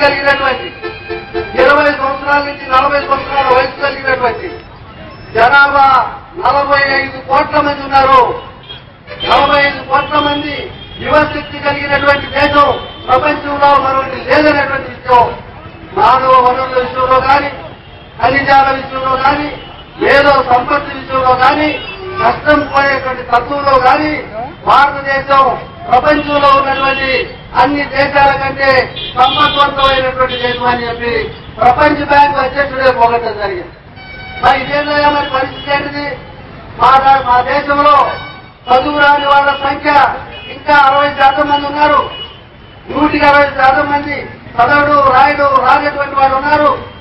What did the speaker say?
కలిగినటువంటి ఇరవై సంవత్సరాల నుంచి నలభై సంవత్సరాల వయసు కలిగినటువంటి జనాభా నలభై ఐదు కోట్ల మంది ఉన్నారు నలభై ఐదు కోట్ల మంది యువశక్తి కలిగినటువంటి దేశం ప్రపంచంలో మరొకటి లేదనేటువంటి విషయం మానవ వనరుల విషయంలో కానీ ఖనిజాల విషయంలో కానీ ఏదో సంపత్తి విషయంలో కానీ కష్టం పోయేటువంటి తత్వంలో కానీ భారతదేశం ప్రపంచంలో ఉన్నటువంటి అన్ని దేశాల కంటే సంపత్వంతమైనటువంటి దేశం అని చెప్పి ప్రపంచ బ్యాంకు అధ్యక్షుడే పోగొట్టడం జరిగింది మరి ఇదేంటయ్యా మరి పరిస్థితి ఏంటిది మా రా- మా దేశంలో చదువు రాని వాళ్ళ సంఖ్య ఇంకా అరవై శాతం మంది ఉన్నారు నూటికి అరవై శాతం మంది చదవడు రాయడు రానటువంటి వాళ్ళు ఉన్నారు